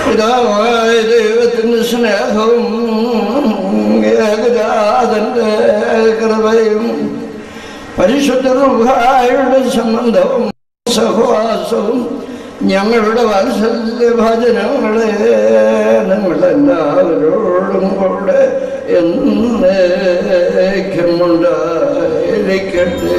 പിതാവായ ദൈവത്തിൻ്റെ സ്നേഹവും ഏകജാതന്റെ കൃപയും പരിശുദ്ധ റുഹായുടെ സംബന്ധവും സഹവാസവും ഞങ്ങളുടെ വാത്സല്യ ഭജനങ്ങളെ നിങ്ങളെല്ലാവരോടും കൂടെ എന്നേക്കുമുണ്ടായിരിക്കട്ടെ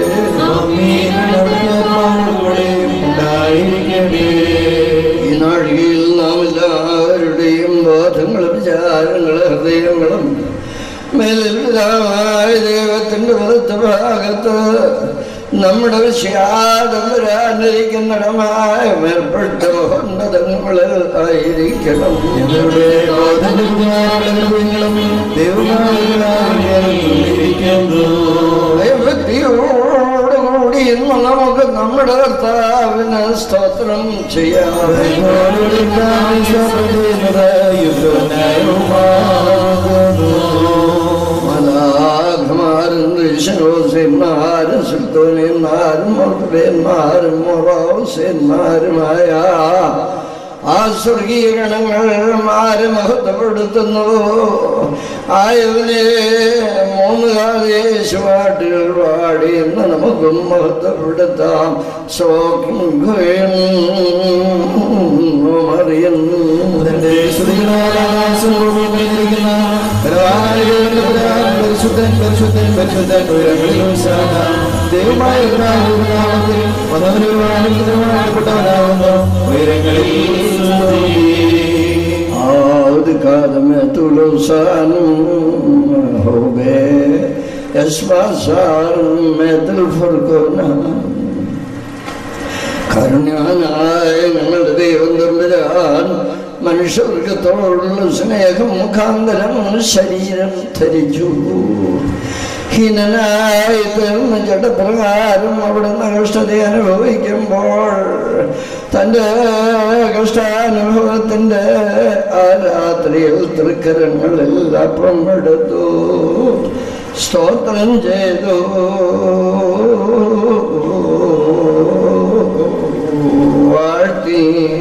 ഈ നാഴികയിൽ നാം എല്ലാവരുടെയും ബോധങ്ങളും വിചാരങ്ങളും ഹൃദയങ്ങളും മേലിൽ പിതാവായ ദൈവത്തിൻ്റെ പുറത്ത ഭാഗത്ത് നമ്മുടെ വിശ്വാസം വരാനിരിക്കുന്നിടമായ മേൽപ്പെട്ട മഹോന്നതങ്ങളിൽ ആയിരിക്കണം ഞങ്ങളുടെ ബോധന്റെ വിചാരങ്ങളും ദൈവമായിരിക്കുന്നു ഭയഭക്തിയോടുകൂടി ഇന്ന് നമുക്ക് നമ്മുടെ കർത്താവിന് സ്തോത്രം ചെയ്യാം മലാഖമാരും ഋഷരോസന്മാരും സുൽത്തോനിയന്മാരും മൊട്ടന്മാരും മൊറോസന്മാരുമായ ആ സ്വർഗീയ ഗണങ്ങൾമാരെ മഹത്വപ്പെടുത്തുന്നു ആയവനെ മൂന്ന് കാലേശുപാട്ടുകൾ പാടി എന്ന് നമുക്കും മഹത്വപ്പെടുത്താം സോക്കിൻ പരിശുദ്ധൻ പരിശുദ്ധൻ പരിശുദ്ധൻ ഉയരങ്ങളിലും ദൈവമായ നാമത്തിൽ വന്നവരുമാനപ്പെട്ടവനാകുന്നു ഉയരങ്ങളിൽ عود قدم طلوسان ہو گئے എസ്മാസാർ മേത്തൽ ഫുർക്കോന കരുണ്യാനായ ഞങ്ങളുടെ ദൈവം തമ്പുരാൻ മനുഷ്യവർഗത്തോടുള്ള സ്നേഹം മുഖാന്തരം ശരീരം ധരിച്ചു ഹീനനായി തീർന്ന ജഡപ്രകാരം അവിടുന്ന് കഷ്ടത അനുഭവിക്കുമ്പോൾ തൻ്റെ കഷ്ടാനുഭവത്തിൻ്റെ ആ രാത്രിയിൽ തൃക്കരങ്ങളിൽ അപ്പം എടുത്തു സ്തോത്രം ചെയ്തു വാഴ്ത്തി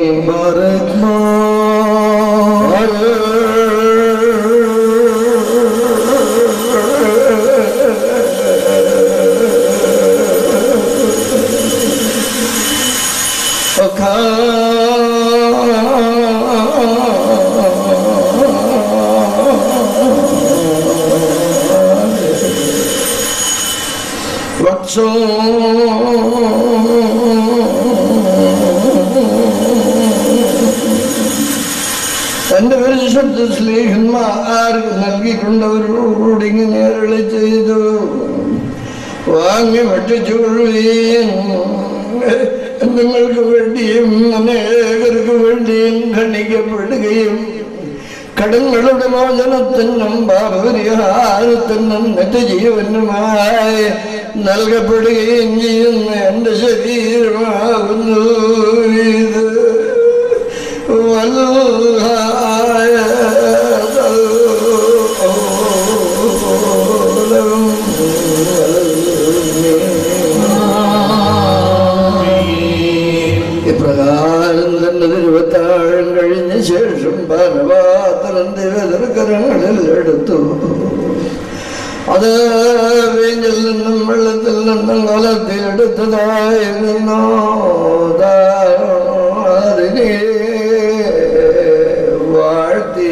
വത്സോ തന്റെ പരിശുദ്ധ സ്നേഹന്മാർക്ക് നൽകിക്കൊണ്ടവരോട് ഇങ്ങനെ അരുളി ചെയ്തു വാങ്ങി ഭക്ഷിച്ചുകൊള്ളുകയും നിങ്ങൾക്ക് വേണ്ടിയും അനേകർക്ക് വേണ്ടിയും ഖണ്ഡിക്കപ്പെടുകയും കടങ്ങളുടെ മോചനത്തിനും പാപപരിഹാരത്തിനും നിത്യജീവനുമായി നൽകപ്പെടുകയും ചെയ്യുന്ന എൻ്റെ ശരീരമാകുന്നു ഇത് ഇപ്രകാരം തന്നെ തിരുവത്താഴം കഴിഞ്ഞ ശേഷം പാനപാത്രം ദിവതർക്കരങ്ങളിൽ എടുത്തു അത് വീഞ്ഞിൽ നിന്നും വെള്ളത്തിൽ നിന്നും കലത്തിലെടുത്തതായിരുന്നു അതിനെ വാഴ്ത്തി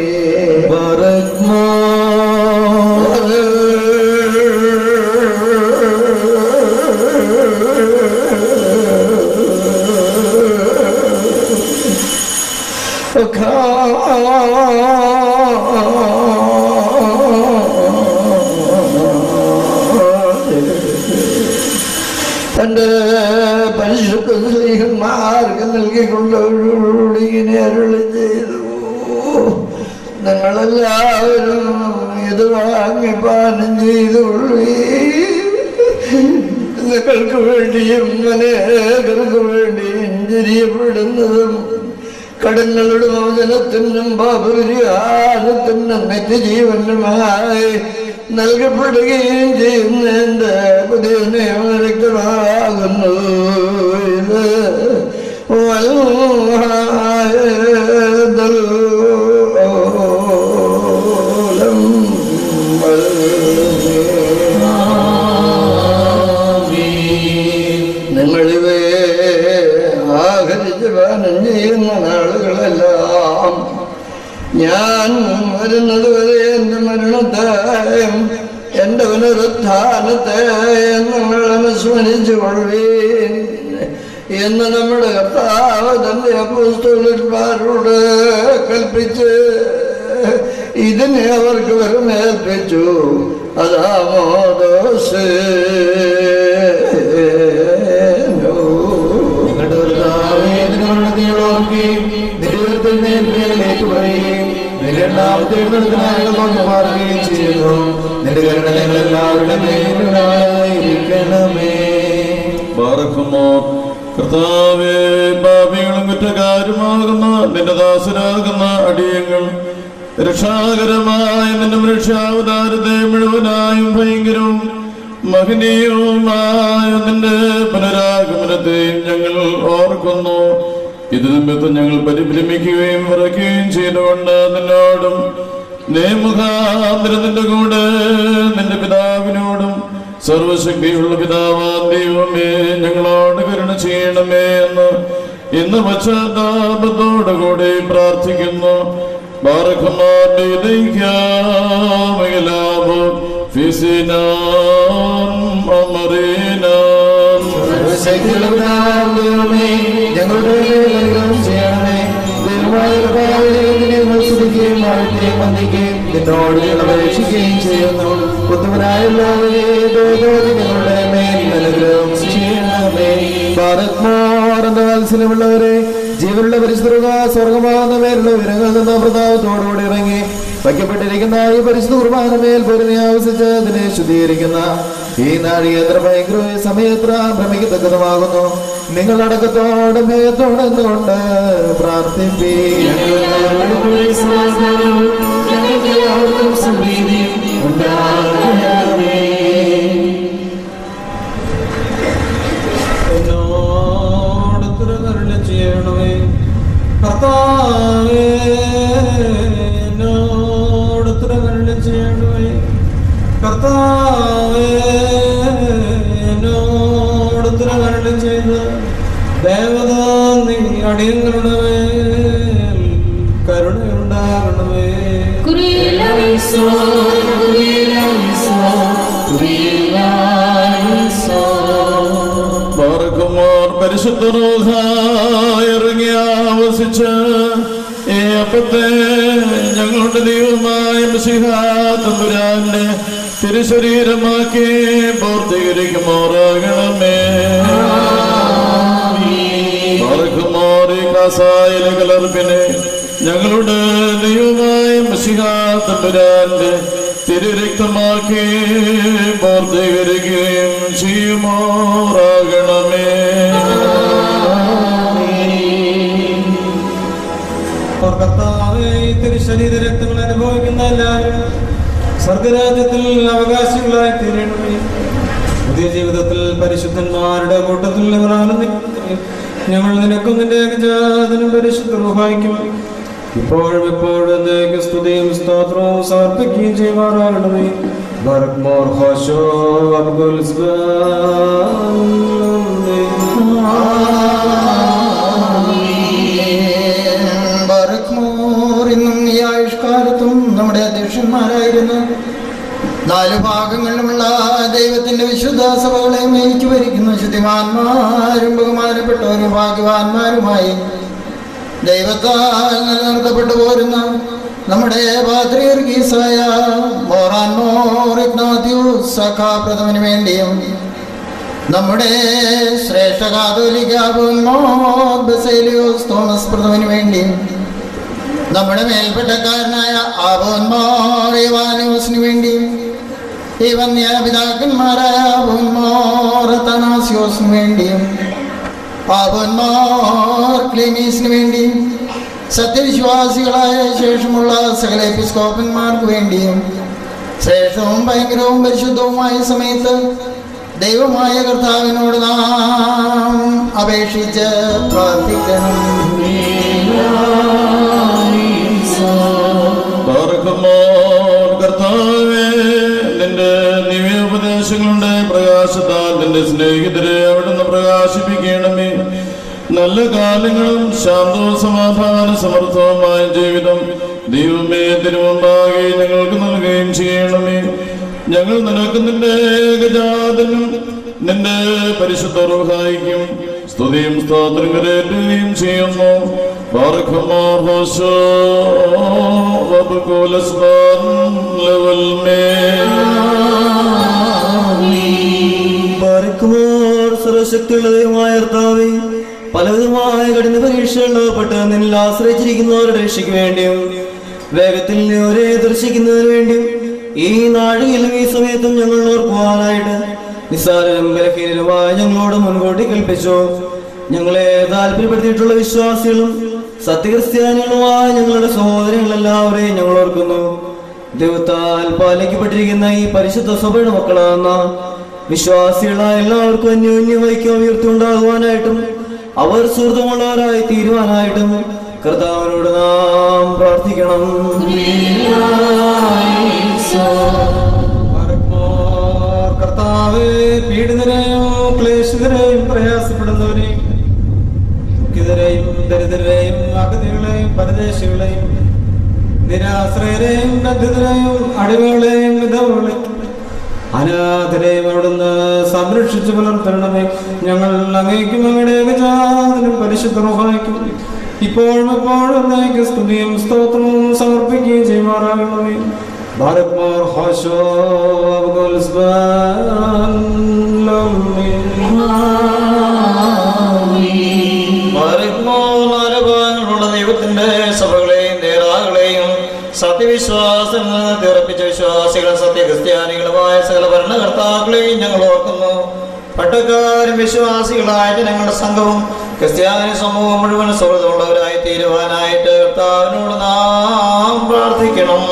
തൻ്റെ പരിശുദ്ധ സ്ത്രീഹന്മാർക്ക് നൽകിക്കൊണ്ടവരോട് ഇങ്ങനെ അരുളി ചെയ്തു നിങ്ങളെല്ലാവരും ഇത് വാങ്ങി പാനം ചെയ്തുകൊള്ളി നിങ്ങൾക്ക് വേണ്ടിയും അനേകർക്ക് വേണ്ടിയും ചെരിയപ്പെടുന്നതും കടങ്ങളുടെ മോചനത്തിനും പാപപരിഹാരത്തിനും നിത്യജീവനുമായി നൽകപ്പെടുകയും ചെയ്യുന്ന എൻ്റെ പുതിയ നിയമരക്തമാകുന്നു ഇത് വൽഹായതൽ ജീവിക്കുന്ന നാളുകളെല്ലാം ഞാൻ വരുന്നത് വരെ എൻ്റെ മരണത്തെയും എൻ്റെ പുനരുത്ഥാനത്തെയും നിങ്ങൾ അനുസ്മരിച്ചു കൊള്ളുവീൻ എന്ന് നമ്മുടെ കർത്താവ് തന്റെ അപ്പോസ്തലന്മാരോട് കൽപ്പിച്ച് ഇതിനെ അവർക്ക് വെറുമേൽപ്പിച്ചു അതാമോദോസ് നിങ്ങളുടെ കർത്താവേ, നിന്റെ മരണത്തിനുള്ള ഓർക്കുകയും, നിന്റെ ഉയർപ്പിൽ നേർക്കുകയും ഏറ്റുപറയുകയും, നിന്റെ രണ്ടാമത്തെ എഴുന്നേൽപ്പിനായി നോക്കി പാർക്കുകയും ചെയ്യുന്നു. നിന്റെ കരുണ ഞങ്ങളെല്ലാവരുടെ മേലുണ്ടായിരിക്കണമേ. ബാറക്കുമോ കർത്താവേ പാപികളും കുറ്റക്കാരുമാകുന്ന നിന്റെ ദാസരാകുന്ന അടിയങ്ങൾ രക്ഷാകരമായ നിന്റെ മനുഷ്യാവതാരത്തെ മുഴുവനായും ഭയങ്കരവും മഹനീയവുമായ നിന്റെ പുനരാഗമനത്തെയും ഞങ്ങൾ ഓർക്കുന്നു ഇത് നിമിത്തം ഞങ്ങൾ പരിഭ്രമിക്കുകയും വിറയ്ക്കുകയും ചെയ്തുകൊണ്ട് നിന്നോടും നേമുഖാന്തരം നിന്റെ കൂടെ നിന്റെ പിതാവിനോടും സർവശക്തിയുള്ള പിതാവാ ദൈവമേ ഞങ്ങളോട് കരുണ ചെയ്യണമേ എന്ന് ഇന്ന് പശ്ചാത്താപത്തോടുകൂടി പ്രാർത്ഥിക്കുന്നു സർവശക്തിയുള്ള പിതാവാം ദൈവമേ, ഞങ്ങളുടെ മേൽ അനുഗ്രഹം ചെയ്യണമേ. ദൈവമായ കർത്താവേ, നിന്നെ ഞങ്ങൾ സ്തുതിക്കുകയും വാഴ്ത്തുകയും വന്ദിക്കുകയും നിന്നോട് ഞങ്ങൾ അപേക്ഷിക്കുകയും ചെയ്യുന്നു പുത്രനായുള്ളവരെ ദൈവത്തോട് ഞങ്ങളുടെ മേൽ അനുഗ്രഹം ചെയ്യണമേ ഭാരത്മാറന്ന വാത്സല്യമുള്ളവരെ ജീവനുള്ള പരിശുദ്ധ സ്വർഗമാകുന്ന മേലുള്ള വിവരങ്ങളിൽ നിന്ന് പ്രതാപത്തോടുകൂടി ഇറങ്ങി വയ്ക്കപ്പെട്ടിരിക്കുന്ന ഈ പരിശുദ്ധ കുർബാനമേൽ പൊരുതി ആവശ്യിച്ച് അതിനെ ശുദ്ധീകരിക്കുന്ന ഈ നാഴികേന്ദ്ര ഭയങ്കര സമയത്ര ഭ്രമിക്കത്തക്കതുമാകുന്നു നിങ്ങൾ അടക്കത്തോടെ ഭയത്തോടെ എന്തുകൊണ്ട് പ്രാർത്ഥിപ്പീ എന്നോട് തിരുകരുണ ചെയ്യണമേ കർത്താവേ എന്നോട് തിരുകരുണ ചെയ്യണമേ കർത്താവേ എന്നോട് തിരുകരുണ ചെയ്ത് ദേവത നീ അടിയങ്ങളുടെ മേൽ കരുണയുണ്ടാകണമേ പാർക്കുമോർ പരിശുദ്ധ റൂഹ ഇറങ്ങി ആവസിച്ച് ഈ അപ്പത്തെ ഞങ്ങളുടെ ദൈവമായ മിശിഹാത്തമ്പുരാന്റെ തിരുശരീരമാക്കി പൂർത്തീകരിക്കുമോറാകണമേ പാർക്കുമോർ ഈ കാസായിലെ കലർപ്പിനെ ഞങ്ങളുടെ ദൈവമായ മിശിഹാത്തമ്പുരാന്റെ തിരുരക്തമാക്കി പൂർത്തീകരിക്കുകയും ചെയ്യുമോറാകണമേ അവർ കർത്താവേ ഈ തിരുശരീര രക്തങ്ങൾ അനുഭവിക്കുന്ന എല്ലാവരും സ്വർഗരാജ്യത്തിൽ അവകാശികളായി തീരണമേ പുതിയ ജീവിതത്തിൽ പരിശുദ്ധന്മാരുടെ കൂട്ടത്തിൽ ഇവർ ആനന്ദിക്കട്ടെ. ഞങ്ങൾ നിനക്കും നിന്റെ ഏകജാതനും പരിശുദ്ധ റുഹായിക്കും ഇപ്പോഴും ഇപ്പോഴും എന്നേക്ക് സ്തുതിയും സ്തോത്രവും സമർപ്പിക്കുകയും ചെയ്യുമാറാകണമേ ബർക് മോർ ഹോശോ അബ്ദുൽ ബറക്മോർ ഇന്നും ഈ ആയുഷ്കാലത്തും നമ്മുടെ അധ്യക്ഷന്മാരായിരുന്നു നാല് ഭാഗങ്ങളിലുമുള്ള ദൈവത്തിന്റെ വിശുദ്ധ സഭകളെ മേയിച്ചു ഭരിക്കുന്ന ശുദ്ധിമാന്മാരും ബഹുമാനപ്പെട്ടവരും ഭാഗ്യവാന്മാരുമായി ദൈവത്താൽ നിലനിർത്തപ്പെട്ടു പോരുന്ന നമ്മുടെ പാത്രീർഗീസായ മോറാൻ മോർ ഇഗ്നാത്യൂസ് സഖാ പ്രഥമന് വേണ്ടിയും നമ്മുടെ ശ്രേഷ്ഠ കാതോലിക്ക ബസേലിയോസ് തോമസ് പ്രഥമന് വേണ്ടിയും നമ്മുടെ മേൽപ്പെട്ടക്കാരനായ ആബോന്മോർ ഇവാനോസിന് വേണ്ടിയും ഈ വന്യാപിതാക്കന്മാരായ ആബോന്മോർ തനാസിയോസിന് വേണ്ടിയും ആബോന്മോർ ക്ലീമീസിന് വേണ്ടിയും സത്യവിശ്വാസികളായ ശേഷമുള്ള സകല എപ്പിസ്കോപ്പന്മാർക്ക് വേണ്ടിയും ശ്രേഷ്ഠവും ഭയങ്കരവും പരിശുദ്ധവുമായ സമയത്ത് ദൈവമായ കർത്താവിനോട് നാം അപേക്ഷിച്ച് പ്രാർത്ഥിക്കണം പാർക്കുമോർ കർത്താവേ നിന്റെ ദിവ്യോപദേശങ്ങളുടെ പ്രകാശത്താൽ നിന്റെ സ്നേഹിതരെ അവിടുന്ന് പ്രകാശിപ്പിക്കണമേ നല്ല നല്ല കാലങ്ങളും ശാന്തവും സമാധാന സമർത്ഥവുമായ ജീവിതം ദൈവമേ തിരുമുമ്പാകെ ഞങ്ങൾക്ക് നൽകുകയും ചെയ്യണമേ ഞങ്ങൾ നിനക്ക് നിന്റെ ഏകജാതനും നിന്റെ പരിശുദ്ധ റൂഹായിക്കും സ്തുതിയും സ്തോത്രം കരേറ്റുകയും ചെയ്യുന്നു ബാർഖമാർ ഹോശോ വബുകുലസ്ബാൻ ലെവൽ മേ ബാരക്കുമാർ സർവശക്തിയുള്ള ദൈവമായ കർത്താവേ പലവിധമായ കഠിന പരീക്ഷകളിൽപ്പെട്ട് നിന്നിൽ ആശ്രയിച്ചിരിക്കുന്നവരുടെ രക്ഷയ്ക്ക് വേണ്ടിയും വേഗത്തിൽ ഒരേ ദർശിക്കുന്നതിന് വേണ്ടിയും ഈ നാഴികയിലും ഈ സമയത്തും ഞങ്ങൾ ഓർക്കുവാനായിട്ട് നിസ്സാരരും ബലഹീനരുമായ ഞങ്ങളോട് മുൻകൂട്ടി കൽപ്പിച്ചു ഞങ്ങളെ താല്പര്യപ്പെടുത്തിയിട്ടുള്ള വിശ്വാസികളും സത്യക്രിസ്ത്യാനികളുമായ ഞങ്ങളുടെ സഹോദരങ്ങളെല്ലാവരെയും ഞങ്ങൾ ഓർക്കുന്നു ദൈവത്താൽ പാലിക്കപ്പെട്ടിരിക്കുന്ന ഈ പരിശുദ്ധ സഭയുടെ മക്കളാകുന്ന വിശ്വാസികളായ എല്ലാവർക്കും അന്യോന്യം ഐക്യം ഉയർത്തിയുണ്ടാകുവാനായിട്ടും അവർ സുഹൃത്തുമുള്ളവരായി തീരുവാനായിട്ടും കർത്താവിനോട് നാം പ്രാർത്ഥിക്കണം പാറക്കുമാർ കർത്താവേ പീഡിതരെയും ക്ലേശിതരെയും പ്രയാസപ്പെടുന്നവരെയും ദുഃഖിതരെയും ദരിദ്രരെയും അഗതികളെയും പരദേശികളെയും നിരാശ്രയരെയും ബദ്ധിതരെയും അടിമകളെയും വിധവകളെയും അനാഥരെയും അവിടുന്ന് സംരക്ഷിച്ചു പുലർത്തണമേ ഞങ്ങൾ അങ്ങേക്കും അങ്ങയുടെ ഏകജാതനും പരിശുദ്ധ റുഹായിക്കും ഇപ്പോഴും എപ്പോഴും എന്നേക്കും സ്തുതിയും സ്തോത്രവും സമർപ്പിക്കുകയും ചെയ്യുമാറാകണമേ ഭാരത് മോർ ഹോശോ അബ്ദുൽ സ്ബാൻ ഭാരത്മോനാരഭാഗങ്ങളുള്ള ദൈവത്തിന്റെ സഭകളെയും നേതാക്കളെയും സത്യവിശ്വാസങ്ങൾ തീർപ്പിച്ച വിശ്വാസികളും സത്യക്രിസ്ത്യാനികളുമായ സകല ഭരണകർത്താക്കളെയും ഞങ്ങൾ ഓർക്കുന്നു പട്ടക്കാരും വിശ്വാസികളായ ജനങ്ങളുടെ സംഘവും ക്രിസ്ത്യാനി സമൂഹം മുഴുവൻ സുഹൃത്തുള്ളവരായി തീരുവാനായിട്ട് കർത്താവിനോട് നാം പ്രാർത്ഥിക്കണം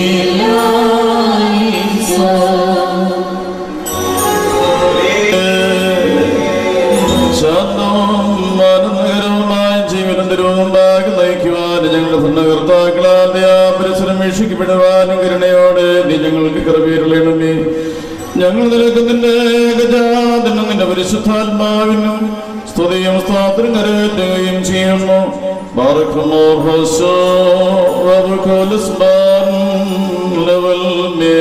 ശാന്തവും ആനന്ദകരവുമായ ജീവിതം തിരുവുണ്ടാക്കി നയിക്കുവാൻ ഞങ്ങളുടെ ഭരണകർത്താക്കളാൽ ദയാപരിസരം വീക്ഷിക്കപ്പെടുവാനും കരുണയോടെ നീ ഞങ്ങൾക്ക് കൃപയിരളയണമേ ഞങ്ങൾ നിനക്ക് നിന്റെ ഏകജാതനും നിന്റെ പരിശുദ്ധാത്മാവിനും സ്തുതിയും സ്തോത്രം കരേറ്റുകയും ചെയ്യുന്നു ബാറക്കുമോർ ഹോശോ വബുകുലസ്ബാൻ ലെവൽ മേ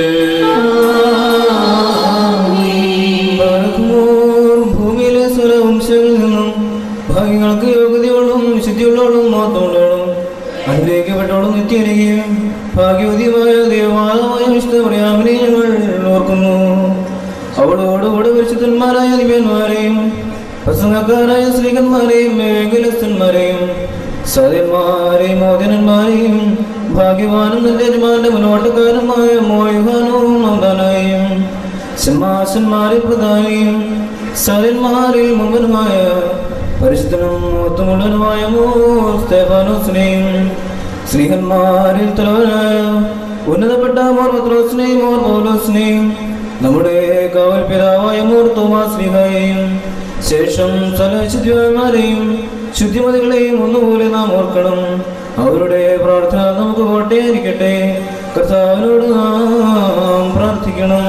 ബാരക്കുമോർ ഭൂമിയിലെ സ്വരവംശങ്ങളിൽ നിന്നും ഭാഗ്യങ്ങൾക്ക് യോഗ്യതയോടും വിശുദ്ധിയുള്ളോടും മാത്രമുള്ളോടും അനുഗ്രഹിക്കപ്പെട്ടോടും നിത്യനികയും ഭാഗ്യവതിയുമായ ദൈവമാനമായ വിശുദ്ധ പറയാമിനെ ഞങ്ങൾ ഓർക്കുന്നു അവളോടുകൂടെ പരിശുദ്ധന്മാരായ ദിവ്യന്മാരെയും പ്രസംഗക്കാരായ സ്ത്രീകന്മാരെയും മേഖലസ്ഥന്മാരെയും സത്യന്മാരെയും മോചനന്മാരെയും ഭാഗ്യവാനും നല്ല യജമാന്റെ മുന്നോട്ടക്കാരനുമായ മോയുഹാനവും നന്ദനായും സിംഹാസന്മാരിൽ പ്രധാനിയും സരന്മാരിൽ മുമ്പനുമായ പരിശുദ്ധനും മൂത്തുമുള്ളനുമായ സ്തേഫാനോസിനെയും സ്ത്രീഹന്മാരിൽ തലവനായ ഉന്നതപ്പെട്ട മോർ പത്രോസിനെയും മോർ പൗലോസിനെയും നമ്മുടെ കാവൽ പിതാവായ മോർ തോമാശ്രീഹയെയും ശേഷം സലശുദ്ധിമാരെയും ശുദ്ധിമതികളെയും ഒന്നുപോലെ നാം ഓർക്കണം അവരുടെ പ്രാർത്ഥന നമുക്ക് കോട്ടയായിരിക്കട്ടെ കർത്താവിനോട് നാം പ്രാർത്ഥിക്കണം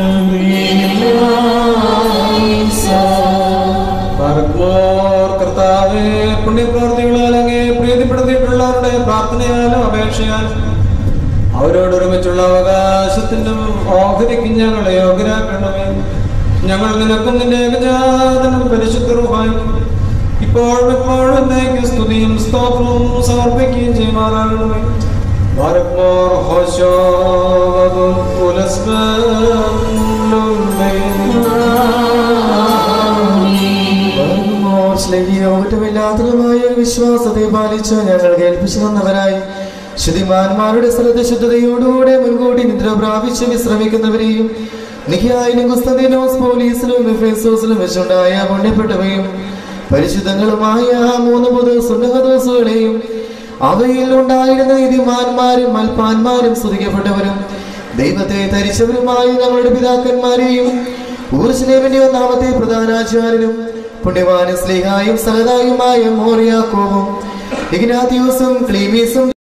പാറക്കുമോർ കർത്താവേ പുണ്യപ്രവർത്തികളാൽ അങ്ങേ പ്രീതിപ്പെടുത്തിയിട്ടുള്ളവരുടെ പ്രാർത്ഥനയാലും അപേക്ഷയാലും അവരോട് ഒരുമിച്ചുള്ള അവകാശത്തിനും ഓഹരിക്കും ഞങ്ങളെ യോഗ്യരാക്കണമേ ഞങ്ങൾ നിനക്കും നിന്റെ ഏകജാതനും പരിശുദ്ധ റുഹായിക്കും ഇപ്പോഴും എപ്പോഴും എന്നേക്കും സ്തുതിയും സ്തോത്രവും സമർപ്പിക്കുകയും ചെയ്യുമാറാകണമേ പാറക്കുമോർ ഹോശോ യോഗമില്ലാത്തതുമായ ഒരു വിശ്വാസത്തെ പാലിച്ച് ഞങ്ങൾ കേൾപ്പിച്ചു തന്നവരായി ശുദ്ധിമാന്മാരുടെ സ്ഥലത്ത് ശുദ്ധതയോടുകൂടെ മുൻകൂട്ടി നിദ്ര പ്രാപിച്ച് വിശ്രമിക്കുന്നവരെയും നിഖ്യായിനും കുസ്തീനോസ് പോലീസിലും എഫേസോസിലും വെച്ചുണ്ടായ പുണ്യപ്പെട്ടവയും പരിശുദ്ധങ്ങളുമായ ആ മൂന്ന് പൊതു സുന്നഹദോസുകളെയും അവയിൽ ഉണ്ടായിരുന്ന നീതിമാന്മാരും മൽപ്പാന്മാരും സ്തുതിക്കപ്പെട്ടവരും ദൈവത്തെ ധരിച്ചവരുമായ ഞങ്ങളുടെ പിതാക്കന്മാരെയും ഊർജ്ജലേവിന്റെ ഒന്നാമത്തെ പ്രധാനാചാര്യനും പുണ്യവാന സ്നേഹായും സഹതായുമായ മോറിയാക്കോവും ഇഗ്നാത്യൂസും ക്ലീമീസും